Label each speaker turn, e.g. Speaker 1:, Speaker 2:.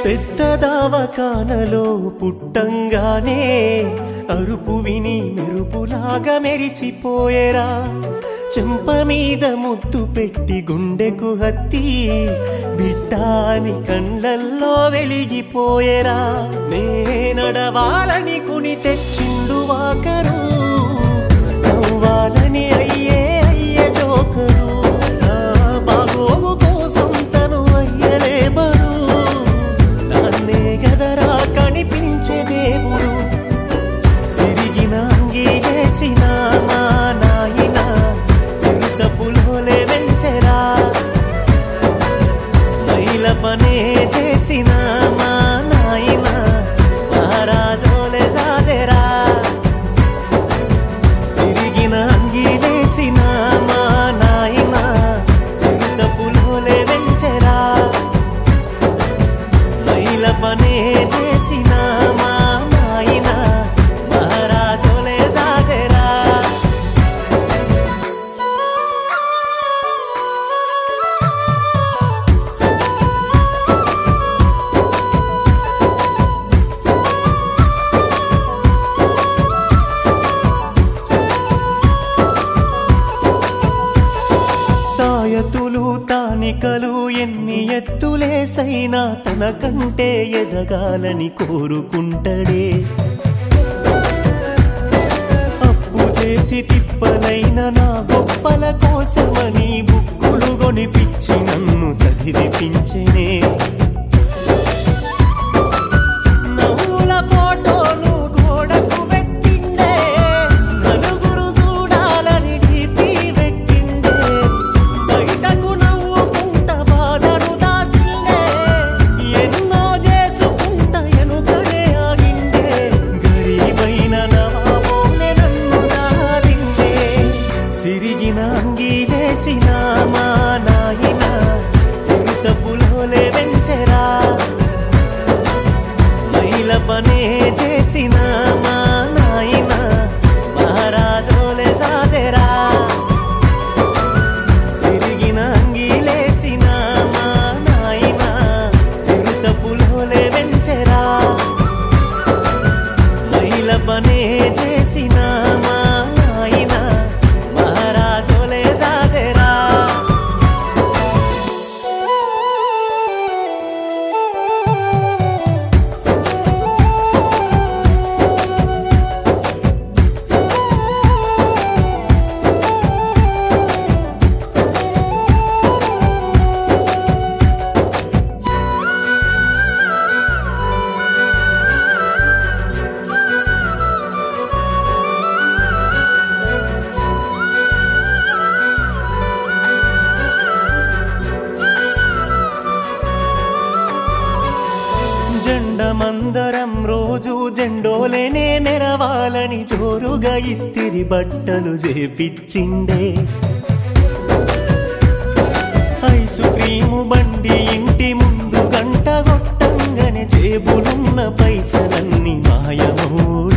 Speaker 1: పెద్ద దావకానలో పుట్టంగానే అరుపు విని మెరుపులాగా మెరిసిపోయేరా చెంప మీద ముద్దు పెట్టి గుండెకు హత్తి బిడ్డాని కళ్ళల్లో వెలిగిపోయేరా నే నడవాలని కుని తెచ్చిండు వాకరు నవ్వాలని అయ్యే అయ్యే జోకరు నా బాగోగు కోసం తను అయ్యలే బరు నాన్నే గదరా కనిపించే దేవుడు సిరిగిన అంగీలేసిన మా నాయన చిరుత పులోలే వెంచెరా మైల పనే చేసిన మా నాయన మహారాజోలే సాదెరా సిరిగిన అంగీలేసిన మా నాయన చిరుత పులోలే వెంచెరా మైల పనే చేసిన మా నాయన మహారాజులే సాదెరా తాయతులు తానికలు ఎన్ని ఎత్తులేసైనా తన కంటే ఎదగాలని కోరుకుంటడే అప్పు చేసి తిప్పలైన నా గొప్పల కోసమని బుక్కులు కొనిపించి నన్ను చదివిపించనే నవ్వుల ఫోటోలు గోడకు పెట్టిండే నలుగురు చూడాలని డీపీ పెట్టిండే బయటకు నవ్వుకుంట బాధను దాసిండే ఎన్నో చేసుకుంట ఎనుకనే ఆగిండే గరీబైన నవాబోలే నన్ను సారిండే సిరిగిన అంగీలేసిన మా నాయన చిరుత పులోలే వెంచెరా మైల పనే చేసిన మా నాయన మహారాజోలే సాదెరా సిరిగిన అంగీలేసిన మా నాయన చిరుత పులోలే వెంచెరా మైల పనే చేసిన మా నాయన మహారాజోలే సాదెరా జెండమందరం రోజు జెండోలేనే మెరవాలని జోరుగా ఇస్తిరి బట్టలు చేపిచ్చిండే ఐసు క్రీము బండి ఇంటి ముందు గంట కొట్టంగానే జేబులున్న పైసలన్నీ మాయమూడే